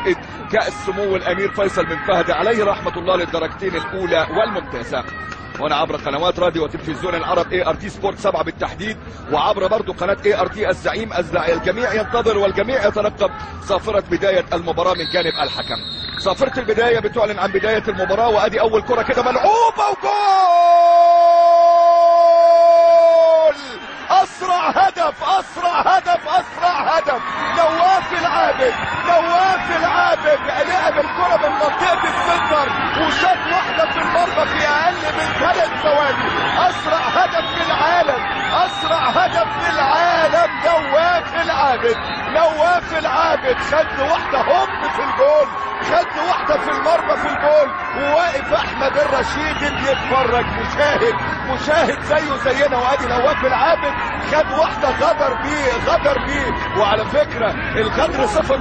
مسابقه كاس سمو الامير فيصل بن فهد عليه رحمه الله للدرجتين الاولى والممتازه هنا عبر قنوات راديو وتلفزيون العرب اي ار تي سبورت 7 بالتحديد وعبر برضو قناه اي ار تي الزعيم الجميع ينتظر والجميع يترقب صافره بدايه المباراه من جانب الحكم صافره البدايه بتعلن عن بدايه المباراه وادي اول كره كده ملعوبه وجول اسرع هدف اسرع هدف اسرع هدف نواف العابد نواف العابد لعب الكره من منطقه السنتر وشاط واحده في المرمى في اقل من ثلاث ثواني اسرع هدف في العالم اسرع هدف في العالم نواف العابد نواف العابد خد واحده هوب في الجول خد واحده في المرمى في الجول وواقف احمد الرشيد بيتفرج مشاهد مشاهد زيه زينا وادي نواف العابد خد واحده غدر بيه غدر بيه وعلى فكره الغدر صفه